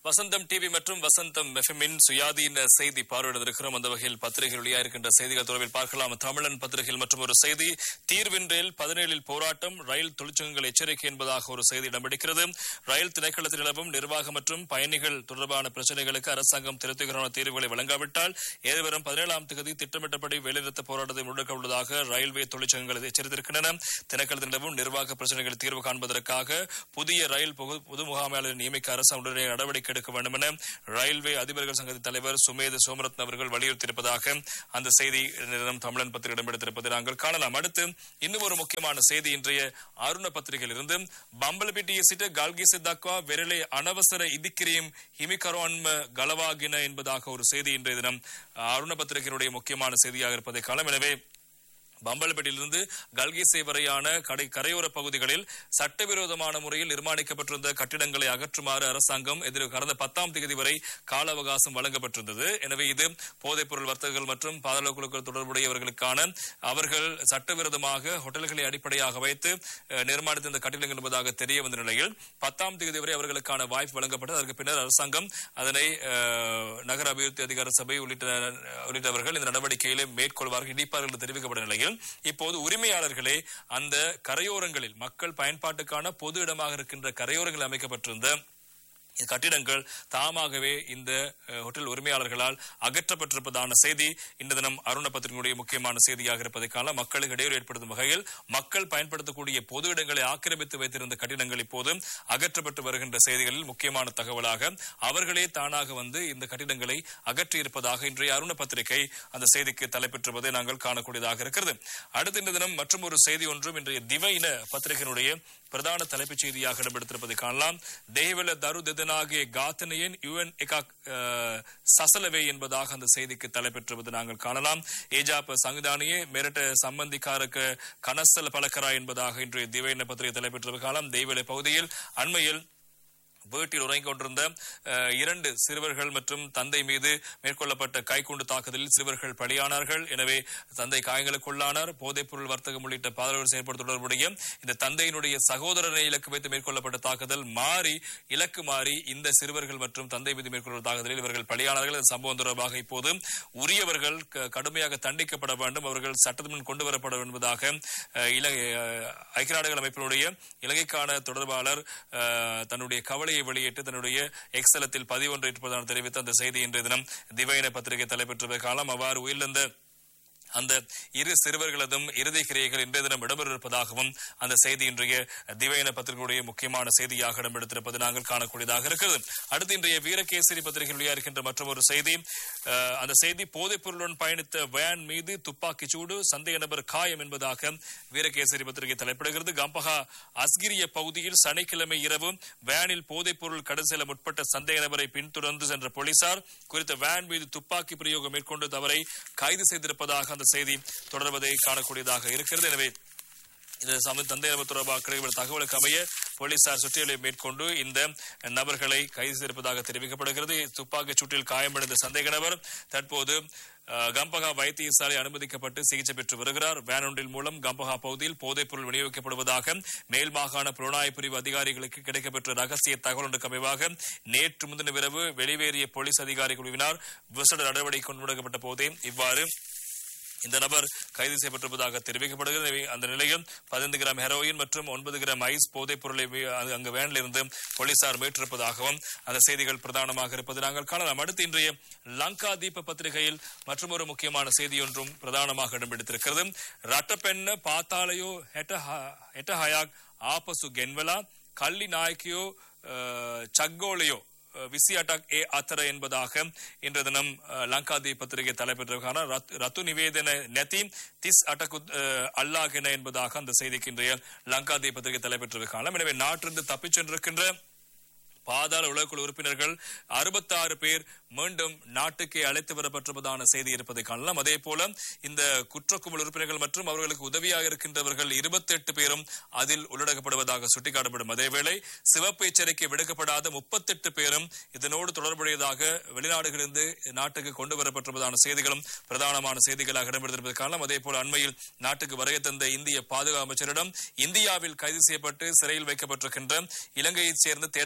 வசந்தம் TV மற்றும் வசந்தம் எஃப்எம்மின் சுயாதீன செய்தி பார்வையிடவிருக்கிறோம் அந்த வகையில் பத்திரிகை வெளியாயிருக்கின்ற செய்திகள் தொடர்பில் பார்க்கலாம் தமிழன் பத்திரிகையில் மற்றும் ஒரு செய்தி தீர்வின்றில் பதினேழில் போராட்டம் ரயில் தொழிற்சங்கங்கள் எச்சரிக்கை என்பதாக ஒரு செய்தி இடம்பிடிக்கிறது ரயில் திணைக்களத்தில் நிலவும் நிர்வாகம் மற்றும் பயணிகள் தொடர்பான பிரச்சனைகளுக்கு அரசாங்கம் திருப்திகரமான தீர்வுகளை வழங்காவிட்டால் எதிர்வரும் பதினேழாம் தேதி திட்டமிட்டபடி வேலைநிறுத்த போராட்டத்தை முன்னெடுக்க உள்ளதாக ரயில்வே தொழிற்சங்கங்கள் எச்சரித்திருக்கின்றன திணைக்களத்தில் நிலவும் நிர்வாக பிரச்சனைகள் தீர்வு காண்பதற்காக புதிய ரயில் பொது பொது முகாமையாளரை நியமிக்க அரசாங்கம் உடனடியாக நடவடிக்கை எடுக்க வேண்டும் என ரயில்வே அதிபர்கள் சங்கத்தின் தலைவர் சுமேத சோமரத்ன அவர்கள் வலியுறுத்தியிருப்பதாக அந்த செய்தி நிறுவனம் தமிழன் பத்திரிகை இடம்பெடுத்திருப்பதை நாங்கள் காணலாம் அடுத்து இன்னும் ஒரு முக்கியமான செய்தி இன்றைய அருண பத்திரிகையில் இருந்து பம்பலபிட்டிய சிட்ட கல்கிச தக்வா விரலை அனவசர இதிக்கிரியும் ஹிமிகரோன்ம கலவாகின என்பதாக ஒரு செய்தி இன்றைய தினம் அருண பத்திரிகையினுடைய முக்கியமான செய்தியாக இருப்பதை காலம் எனவே பம்பலப்பேட்டிலிருந்து கல்கிசை வரையான கடை கரையோர பகுதிகளில் சட்டவிரோதமான முறையில் நிர்மாணிக்கப்பட்டிருந்த கட்டிடங்களை அகற்றுமாறு அரசாங்கம் எதிர் கடந்த பத்தாம் தேதி வரை கால அவகாசம் வழங்கப்பட்டிருந்தது எனவே இது போதைப்பொருள் வர்த்தகர்கள் மற்றும் பாதாள குழுக்கள் தொடர்புடையவர்களுக்கான அவர்கள் சட்டவிரோதமாக ஹோட்டல்களை அடிப்படையாக வைத்து அஹ், நிர்மாணித்த இந்த கட்டிடங்கள் என்பதாக தெரிய வந்த நிலையில் பத்தாம் தேதி வரை அவர்களுக்கான வாய்ப்பு வழங்கப்பட்டது அதற்கு பின்னர் அரசாங்கம் அதனை அஹ், நகர அபிவிருத்தி அதிகார சபை உள்ளிட்ட உள்ளிட்டவர்கள் இந்த நடவடிக்கைகளை மேற்கொள்வார்கள் இடிப்பார்கள் என்று தெரிவிக்கப்பட்ட நிலையில் இப்போது உரிமையாளர்களே அந்த கரையோரங்களில் மக்கள் பயன்பாட்டுக்கான பொது இடமாக இருக்கின்ற கரையோரங்களில் அமைக்கப்பட்டிருந்த இந்த கட்டிடங்கள் தாமாகவே இந்த அஹ், ஹோட்டல் உரிமையாளர்களால் அகற்றப்பட்டிருப்பதான செய்தி இந்த தினம் அருண பத்திரிகையுடைய முக்கியமான செய்தியாக இருப்பதை காண மக்களுக்கு இடையூறு ஏற்படுத்தும் வகையில் மக்கள் பயன்படுத்தக்கூடிய பொது இடங்களை ஆக்கிரமித்து வைத்திருந்த கட்டிடங்கள் இப்போது அகற்றப்பட்டு வருகின்ற செய்திகளில் முக்கியமான தகவலாக அவர்களே தானாக வந்து இந்த கட்டிடங்களை அகற்றியிருப்பதாக இன்றைய அருண பத்திரிகை அந்த செய்திக்கு தலைப்பெற்றுவதை நாங்கள் காணக்கூடியதாக இருக்கிறது அடுத்த இந்த தினம் மற்றும் ஒரு செய்தி ஒன்றும் இன்றைய திவையின பத்திரிகையினுடைய பிரதான தலைப்புச் செய்தியாக இடம்பெடுத்திருப்பதை காணலாம் தேவல தரு திதனாகிய காத்தனையின் யுஎன் எகாக் சசலவே என்பதாக அந்த செய்திக்கு தலைப்பெற்றுவது நாங்கள் காணலாம் ஏஜாப் சங்கிதானியே மெரட்ட சம்பந்திக்காரக்கு கனசல் பலக்கரா என்பதாக இன்றைய திவையின பத்திரிகை தலைப்பெற்றது காலம் தேவலை பகுதியில் அண்மையில் வீட்டில் உறங்கிக் கொண்டிருந்த அஹ், இரண்டு சிறுவர்கள் மற்றும் தந்தை மீது மேற்கொள்ளப்பட்ட கைக்குண்டு தாக்குதலில் சிறுவர்கள் பலியானார்கள் எனவே தந்தை காயங்களுக்குள்ளானார் போதைப்பொருள் வர்த்தகம் உள்ளிட்ட பாதுகாப்பு செயல்பட தொடர்புடைய இந்த தந்தையினுடைய சகோதரனை இலக்கு வைத்து மேற்கொள்ளப்பட்ட தாக்குதல் மாறி இலக்கு மாறி இந்த சிறுவர்கள் மற்றும் தந்தை மீது மேற்கொள்ள தாக்குதலில் இவர்கள் பலியானார்கள் இந்த சம்பவம் தொடர்பாக இப்போது உரியவர்கள் க- கடுமையாக தண்டிக்கப்பட வேண்டும் அவர்கள் சட்டத்தின் முன் கொண்டு வரப்பட வேண்டும் என்பதாக அஹ், இலங்கை அஹ், ஐக்கிய நாடுகள் அமைப்பினுடைய இலங்கைக்கான தொடர்பாளர் அஹ், தன்னுடைய கவலையை வெளியிட்டு தன்னுடைய எக்ஸலத்தில் பதிவொன்றை இருப்பதாக தெரிவித்த அந்த செய்தி இன்றைய தினம் திவையின பத்திரிகை தலைப்பெற்ற காலம் அவ்வாறு உயிரிழந்த அந்த இரு சிறுவர்களதும் இறுதி கிரியைகள் இன்றைய தினம் இடம்பெற்றிருப்பதாகவும் அந்த செய்தி இன்றைய திவையின பத்திரிகையுடைய முக்கியமான செய்தியாக இடம்பெடுத்திருப்பது நாங்கள் காணக்கூடியதாக இருக்கிறது அடுத்து இன்றைய வீரகேசரி பத்திரிகை வெளியாகின்ற மற்றொரு செய்தி அஹ், அந்த செய்தி போதைப் பொருளுடன் பயணித்த வேன் மீது துப்பாக்கி சூடு சந்தேக நபர் காயம் என்பதாக வீரகேசரி பத்திரிகை தலைப்பிடுகிறது கம்பஹா அஸ்கிரிய பகுதியில் சனிக்கிழமை இரவு வேனில் போதைப் பொருள் கடல் செல்ல முற்பட்ட சந்தேக நபரை பின்தொடர்ந்து சென்ற போலீசார் குறித்த வேன் மீது துப்பாக்கி பிரயோகம் மேற்கொண்டு அவரை கைது செய்திருப்பதாக அந்த செய்தி தொடர்வதை காணக்கூடியதாக இருக்கிறது எனவே இந்த சம தந்தை நபர் தொடர்பாக கிடைக்கப்பட்ட தகவலுக்கு அமைய போலீசார் சுற்றியலை மேற்கொண்டு இந்த நபர்களை கைது செய்திருப்பதாக தெரிவிக்கப்படுகிறது துப்பாக்கிச் சூட்டில் காயமடைந்த சந்தேக நபர் தற்போது அஹ், கம்பகா வைத்தியசாலை அனுமதிக்கப்பட்டு சிகிச்சை பெற்று வருகிறார் வேன் ஒன்றின் மூலம் கம்பகா பகுதியில் போதைப் பொருள் விநியோகிக்கப்படுவதாக மேல் மாகாண புலனாய்வு பிரிவு அதிகாரிகளுக்கு கிடைக்கப்பெற்ற ரகசிய தகவல் ஒன்றுக்கு அமைவாக நேற்று முந்தின இரவு வெளிவேறிய போலீஸ் அதிகாரி குழுவினர் விசேட நடவடிக்கை கொண்டு போதே இவ்வாறு இந்த நபர் கைது செய்யப்பட்டிருப்பதாக தெரிவிக்கப்படுகிறது எனவே அந்த நிலையில் பதினைந்து கிராம் ஹெரோயின் மற்றும் ஒன்பது கிராம் ஐஸ் போதைப் பொருளை மீ- அங்கு- அங்கு வேனில் இருந்து போலீசார் மீட்டிருப்பதாகவும் அந்த செய்திகள் பிரதானமாக இருப்பது நாங்கள் காணலாம் அடுத்து இன்றைய லங்கா தீப பத்திரிகையில் மற்றும் ஒரு முக்கியமான செய்தி ஒன்றும் பிரதானமாக இடம்பெடுத்திருக்கிறது ரட்டப்பெண்ண பாத்தாளையோ ஹெட்ட ஹ- ஹெட்ட ஹயாக் ஆபசு கென்வலா கள்ளி நாயக்கியோ அஹ், சக்கோலையோ விசி அட்டாக் ஏ அத்தர என்பதாக இன்று தினம் அஹ், லங்காதி பத்திரிகை தலைப்பெற்றிருக்கான ரத்து நிவேதன நெத்தி திஸ் அட்டகு அல்லாகென என்பதாக அந்த செய்திக்கு இன்றைய லங்காதி பத்திரிகை தலைப்பெற்றிருக்கான எனவே நாட்டிலிருந்து தப்பிச் சென்றிருக்கின்ற பாதாள உலகக்குழு உறுப்பினர்கள் அறுபத்தாறு பேர் மீண்டும் நாட்டுக்கே அழைத்து வரப்பட்டிருப்பதான செய்தி இருப்பதை காணலாம் அதே போல இந்த குற்றக்குழு உறுப்பினர்கள் மற்றும் அவர்களுக்கு உதவியாக இருக்கின்றவர்கள் இருபத்தெட்டு பேரும் அதில் உள்ளடக்கப்படுவதாக சுட்டிக்காட்டப்படும் அதேவேளை சிவப்பு எச்சரிக்கை விடுக்கப்படாத முப்பத்தெட்டு பேரும் இதனோடு தொடர்புடையதாக வெளிநாடுகளிலிருந்து நாட்டுக்கு கொண்டு வரப்பட்டிருப்பதான செய்திகளும் பிரதானமான செய்திகளாக இடம்பெற்றிருப்பதை காணலாம் அதே போல அண்மையில் நாட்டுக்கு வருகை தந்த இந்திய பாதுகாப்பு அமைச்சரிடம் இந்தியாவில் கைது செய்யப்பட்டு சிறையில் வைக்கப்பட்டிருக்கின்ற இலங்கையைச் சேர்ந்து தேடப்பட்டு வருகின்ற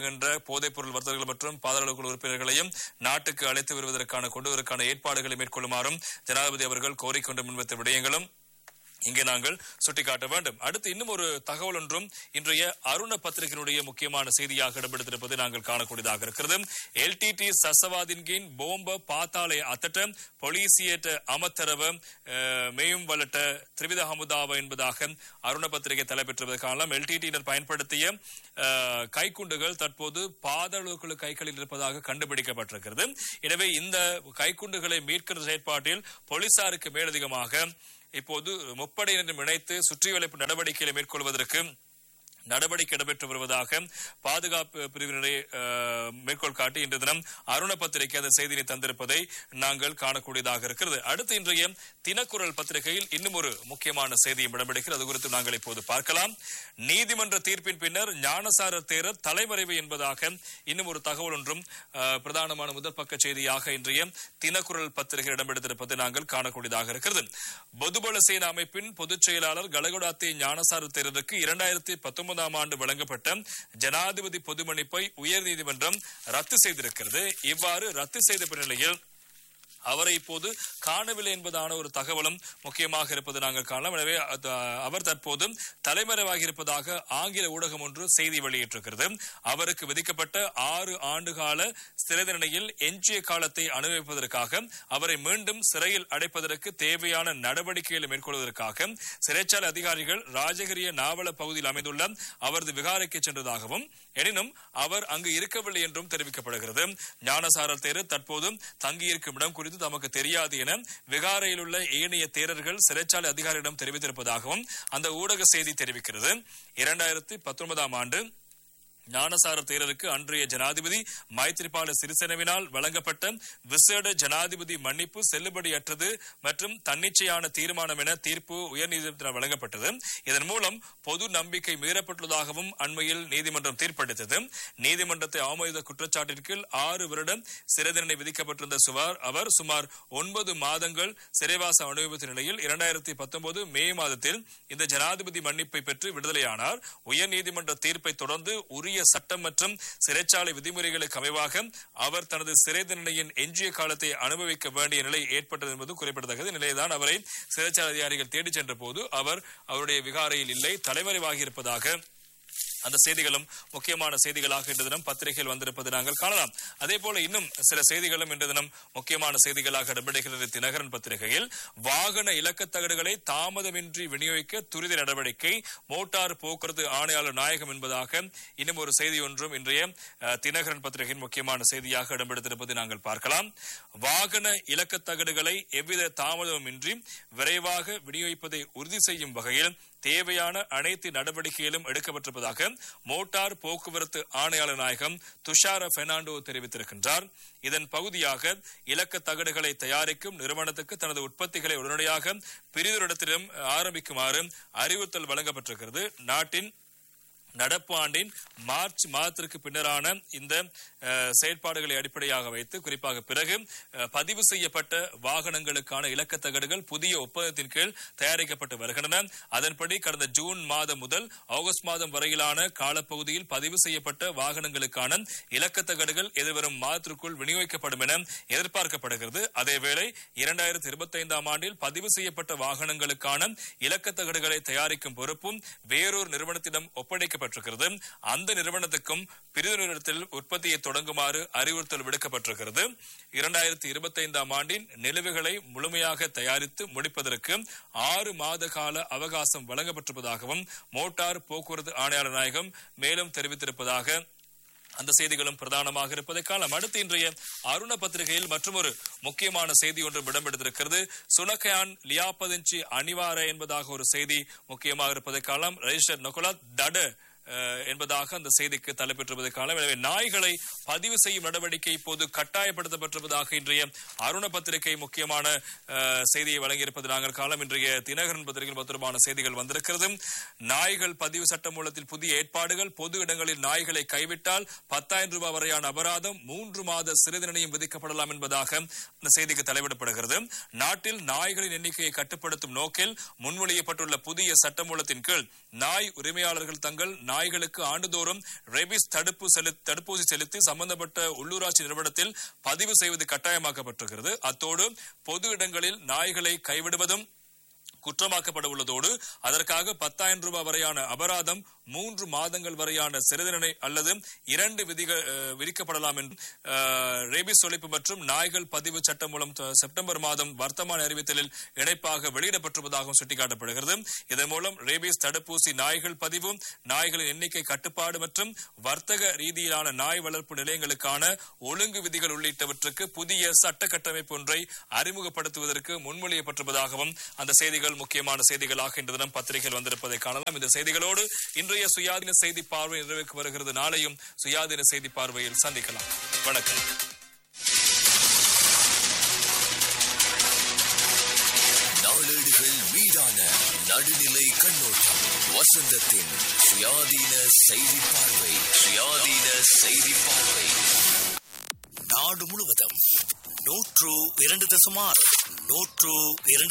வருகின்ற போதைப்பொருள் வர்த்தகர்கள் மற்றும் பாதாள குழு உறுப்பினர்களையும் நாட்டுக்கு அழைத்து வருவதற்கான கொண்டு வருவதற்கான ஏற்பாடுகளை மேற்கொள்ளுமாறும் ஜனாதிபதி அவர்கள் கோரிக்கொண்டு முன்வைத்த விடயங்களும் இங்கே நாங்கள் சுட்டிக்காட்ட வேண்டும் அடுத்து இன்னும் ஒரு தகவல் ஒன்றும் இன்றைய அருண பத்திரிகையினுடைய முக்கியமான செய்தியாக இடம்பெடுத்திருப்பதை நாங்கள் காணக்கூடியதாக இருக்கிறது எல்டிடி சசவாதின்கின் போம்ப பாத்தாளை அத்தட்ட பொலிசியேட்ட அமத்தரவ அஹ், மேயும் வல்லட்ட திரிவித ஹமுதாவ என்பதாக அருண பத்திரிகை தலைப்பெற்றுவது காணலாம் எல்டிடியினர் பயன்படுத்திய அஹ், கைக்குண்டுகள் தற்போது பாதாளக்குழு கைகளில் இருப்பதாக கண்டுபிடிக்கப்பட்டிருக்கிறது எனவே இந்த கைக்குண்டுகளை மீட்கிற செயற்பாட்டில் போலீசாருக்கு மேலதிகமாக இப்போது முப்படையினரும் இணைத்து சுற்றிவளைப்பு நடவடிக்கைகளை மேற்கொள்வதற்கு நடவடிக்கை இடம்பெற்று வருவதாக பாதுகாப்பு பிரிவினரை அஹ், மேற்கோள் காட்டி இன்று தினம் அருண பத்திரிகை அந்த செய்தியை தந்திருப்பதை நாங்கள் காணக்கூடியதாக இருக்கிறது அடுத்து இன்றைய தினக்குரல் பத்திரிகையில் இன்னும் ஒரு முக்கியமான செய்தியும் இடம்பெறுகிறது அது குறித்து நாங்கள் இப்போது பார்க்கலாம் நீதிமன்ற தீர்ப்பின் பின்னர் ஞானசார தேரர் தலைமறைவு என்பதாக இன்னும் ஒரு தகவல் ஒன்றும் அஹ், பிரதானமான முதல் பக்க செய்தியாக இன்றைய தினக்குரல் பத்திரிகை இடம்பெடுத்திருப்பதை நாங்கள் காணக்கூடியதாக இருக்கிறது பொதுபல சேனா அமைப்பின் பொதுச் செயலாளர் கலகுடாத்தே ஞானசார தேரருக்கு இரண்டாயிரத்தி பத்தொன்பதாம் ஆண்டு வழங்கப்பட்ட ஜனாதிபதி பொதுமன்னிப்பை உயர்நீதிமன்றம் ரத்து செய்திருக்கிறது இவ்வாறு ரத்து செய்த பின்னிலையில் அவரை இப்போது காணவில்லை என்பதான ஒரு தகவலும் முக்கியமாக இருப்பது நாங்கள் காணலாம் எனவே அது, அவர் தற்போது தலைமறைவாகி இருப்பதாக ஆங்கில ஊடகம் ஒன்று செய்தி வெளியிட்டிருக்கிறது அவருக்கு விதிக்கப்பட்ட ஆறு ஆண்டுகால சிறை தண்டனையில் எஞ்சிய காலத்தை அனுபவிப்பதற்காக அவரை மீண்டும் சிறையில் அடைப்பதற்கு தேவையான நடவடிக்கைகளை மேற்கொள்வதற்காக சிறைச்சாலை அதிகாரிகள் ராஜகிரிய நாவல பகுதியில் அமைந்துள்ள அவரது விகாரைக்கு சென்றதாகவும் எனினும் அவர் அங்கு இருக்கவில்லை என்றும் தெரிவிக்கப்படுகிறது ஞானசாரர் தேரர் தற்போது தங்கியிருக்கும் இடம் குறித்து தமக்கு தெரியாது என விகாரையில் உள்ள ஏனைய தேரர்கள் சிறைச்சாலை அதிகாரியிடம் தெரிவித்திருப்பதாகவும் அந்த ஊடக செய்தி தெரிவிக்கிறது இரண்டாயிரத்தி பத்தொன்பதாம் ஆண்டு ஞானசார தேரருக்கு அன்றைய ஜனாதிபதி மைத்ரிபால சிறிசேனவினால் வழங்கப்பட்ட விசேட ஜனாதிபதி மன்னிப்பு செல்லுபடியற்றது மற்றும் தன்னிச்சையான தீர்மானம் என தீர்ப்பு உயர்நீதிமன்றத்தால் வழங்கப்பட்டது இதன் மூலம் பொது நம்பிக்கை மீறப்பட்டுள்ளதாகவும் அண்மையில் நீதிமன்றம் தீர்ப்பளித்தது நீதிமன்றத்தை அவமதித்த குற்றச்சாட்டிற்கு ஆறு வருடம் சிறை தண்டனை விதிக்கப்பட்டிருந்த சுமார் அவர் சுமார் ஒன்பது மாதங்கள் சிறைவாசம் அனுபவித்த நிலையில் இரண்டாயிரத்தி பத்தொன்பது மே மாதத்தில் இந்த ஜனாதிபதி மன்னிப்பை பெற்று விடுதலையானார் உயர்நீதிமன்ற தீர்ப்பை தொடர்ந்து உரிய சட்டம் மற்றும் சிறைச்சாலை விதிமுறைகளுக்கு அமைவாக அவர் தனது சிறை தண்டனையின் எஞ்சிய காலத்தை அனுபவிக்க வேண்டிய நிலை ஏற்பட்டது என்பது குறிப்பிடத்தக்கது நிலைதான் அவரை சிறைச்சாலை அதிகாரிகள் தேடிச் சென்ற போது அவர் அவருடைய விகாரையில் இல்லை தலைமறைவாகி இருப்பதாக அந்த செய்திகளும் முக்கியமான செய்திகளாக இன்று தினம் பத்திரிகையில் வந்திருப்பதை நாங்கள் காணலாம் அதே போல இன்னும் சில செய்திகளும் இன்று தினம் முக்கியமான செய்திகளாக இடம்பெறுகிறது தினகரன் பத்திரிகையில் வாகன இலக்கத்தகடுகளை தாமதமின்றி விநியோகிக்க துரித நடவடிக்கை மோட்டார் போக்குவரத்து ஆணையாளர் நாயகம் என்பதாக இன்னும் ஒரு செய்தி ஒன்றும் இன்றைய அஹ், தினகரன் பத்திரிகையின் முக்கியமான செய்தியாக இடம்பெடுத்திருப்பதை நாங்கள் பார்க்கலாம் வாகன இலக்கத்தகடுகளை எவ்வித தாமதமின்றி விரைவாக விநியோகிப்பதை உறுதி செய்யும் வகையில் தேவையான அனைத்து நடவடிக்கைகளும் எடுக்கப்பட்டிருப்பதாக மோட்டார் போக்குவரத்து ஆணையாளர் நாயகம் துஷார பெர்னாண்டோ தெரிவித்திருக்கின்றார் இதன் பகுதியாக இலக்க தகடுகளை தயாரிக்கும் நிறுவனத்துக்கு தனது உற்பத்திகளை உடனடியாக பிரிதொரிடத்திலும் ஆரம்பிக்குமாறு அறிவுறுத்தல் வழங்கப்பட்டிருக்கிறது நாட்டின் நடப்பு ஆண்டின் மார்ச் மாதத்திற்கு பின்னரான இந்த அஹ், செயற்பாடுகளை அடிப்படையாக வைத்து குறிப்பாக பிறகு அஹ், பதிவு செய்யப்பட்ட வாகனங்களுக்கான இலக்கத்தகடுகள் புதிய ஒப்பந்தத்தின் கீழ் தயாரிக்கப்பட்டு வருகின்றன அதன்படி கடந்த ஜூன் மாதம் முதல் ஆகஸ்ட் மாதம் வரையிலான காலப்பகுதியில் பதிவு செய்யப்பட்ட வாகனங்களுக்கான இலக்கத்தகடுகள் எதிர்வரும் மாதத்திற்குள் விநியோகிக்கப்படும் என எதிர்பார்க்கப்படுகிறது அதேவேளை இரண்டாயிரத்தி இருபத்தி ஐந்தாம் ஆண்டில் பதிவு செய்யப்பட்ட வாகனங்களுக்கான இலக்கத்தகடுகளை தயாரிக்கும் பொறுப்பும் வேறொரு நிறுவனத்திடம் ஒப்படைக்கப்பட்டிருக்கிறது அந்த நிறுவனத்துக்கும் பிரிவு நிறுவனத்தில் உற்பத்தியை தொடங்குமாறு அறிவுறுத்தல் விடுக்கப்பட்டிருக்கிறது இரண்டாயிரத்தி இருபத்தி ஐந்தாம் ஆண்டின் நிலுவைகளை முழுமையாக தயாரித்து முடிப்பதற்கு ஆறு மாத கால அவகாசம் வழங்கப்பட்டிருப்பதாகவும் மோட்டார் போக்குவரத்து ஆணையாளர் நாயகம் மேலும் தெரிவித்திருப்பதாக அந்த செய்திகளும் பிரதானமாக இருப்பதை காலம் அடுத்து இன்றைய அருண பத்திரிகையில் மற்றொரு முக்கியமான செய்தி ஒன்று இடம்பெடுத்திருக்கிறது சுனகயான் லியாபதிஞ்சி அணிவார என்பதாக ஒரு செய்தி முக்கியமாக இருப்பதை காலம் ரெஜிஸ்டர் நொகலாத் தட அஹ், என்பதாக அந்த செய்திக்கு தலைப்பெற்றிருப்பதை காலம் எனவே நாய்களை பதிவு செய்யும் நடவடிக்கை இப்போது கட்டாயப்படுத்தப்பட்டிருப்பதாக இன்றைய அருண பத்திரிகை முக்கியமான அஹ், செய்தியை வழங்கியிருப்பது நாங்கள் காலம் இன்றைய தினகரன் பத்திரிகையில் மொத்தமான செய்திகள் வந்திருக்கிறது நாய்கள் பதிவு சட்ட மூலத்தில் புதிய ஏற்பாடுகள் பொது இடங்களில் நாய்களை கைவிட்டால் பத்தாயிரம் ரூபாய் வரையான அபராதம் மூன்று மாத சிறை தண்டனையும் விதிக்கப்படலாம் என்பதாக அந்த செய்திக்கு தலைவிடப்படுகிறது நாட்டில் நாய்களின் எண்ணிக்கையை கட்டுப்படுத்தும் நோக்கில் முன்மொழியப்பட்டுள்ள புதிய சட்டமூலத்தின் கீழ் நாய் உரிமையாளர்கள் தங்கள் நாய்களுக்கு ஆண்டுதோறும் ரேபிஸ் தடுப்பு செலு- தடுப்பூசி செலுத்தி சம்பந்தப்பட்ட உள்ளூராட்சி நிறுவனத்தில் பதிவு செய்வது கட்டாயமாக்கப்பட்டிருக்கிறது அத்தோடு பொது இடங்களில் நாய்களை கைவிடுவதும் குற்றமாக்கப்பட உள்ளதோடு அதற்காக பத்தாயிரம் ரூபாய் வரையான அபராதம் மூன்று மாதங்கள் வரையான சிறை தண்டனை அல்லது இரண்டு விதிகள் அஹ், விதிக்கப்படலாம் என்று அஹ், ரேபிஸ் ஒழிப்பு மற்றும் நாய்கள் பதிவு சட்டம் மூலம் த- செப்டம்பர் மாதம் வர்த்தமானி அறிவித்தலில் இணைப்பாக வெளியிடப்பட்டிருப்பதாகவும் சுட்டிக்காட்டப்படுகிறது இதன் மூலம் ரேபிஸ் தடுப்பூசி நாய்கள் பதிவு நாய்களின் எண்ணிக்கை கட்டுப்பாடு மற்றும் வர்த்தக ரீதியிலான நாய் வளர்ப்பு நிலையங்களுக்கான ஒழுங்கு விதிகள் உள்ளிட்டவற்றுக்கு புதிய சட்ட கட்டமைப்பு ஒன்றை அறிமுகப்படுத்துவதற்கு முன்மொழியப்பட்டிருப்பதாகவும் அந்த செய்திகள் முக்கியமான செய்திகளாக இன்று தினம் பத்திரிகையில் வந்திருப்பதை காணலாம் இந்த செய்திகளோடு இன்றைய சுயாதீன செய்தி பார்வை நிறைவுக்கு வருகிறது நாளையும் சுயாதீன செய்தி பார்வையில் சந்திக்கலாம் வணக்கம் நாளேடுகள் மீதான நடுநிலை கண்ணோட்டம் வசந்தத்தின் சுயாதீன செய்தி பார்வை சுயாதீன செய்தி பார்வை நாடு முழுவதும் நூற்று இரண்டு தசம் ஆறு நூற்று இரண்டு